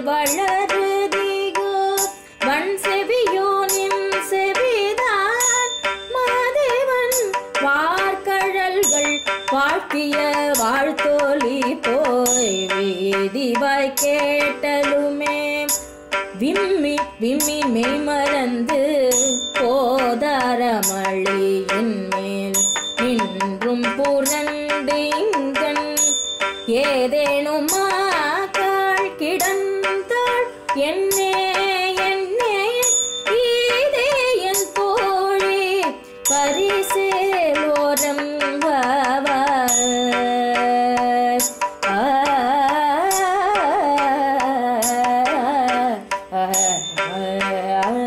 வளருதிகோ வன் செவியோனின் செவிதான் மாதேவன் வார்கழல்கள் வாழ்க்கிய வாழ்த்தோலி போய் வீதிவாய் கேட்டலுமே விம்மி விம்மி மெய் மறந்து போதாரமளியின் மேல் நின்றும் புரண்டிங்கன் ஏதேனும் மாக்காள் கிடந்தாள் என்னே என்னே ஈதே என் தோழி பரிசேலோரம் வாவாய். ஆ, ஆ, ஆ, ஆ, ஆ.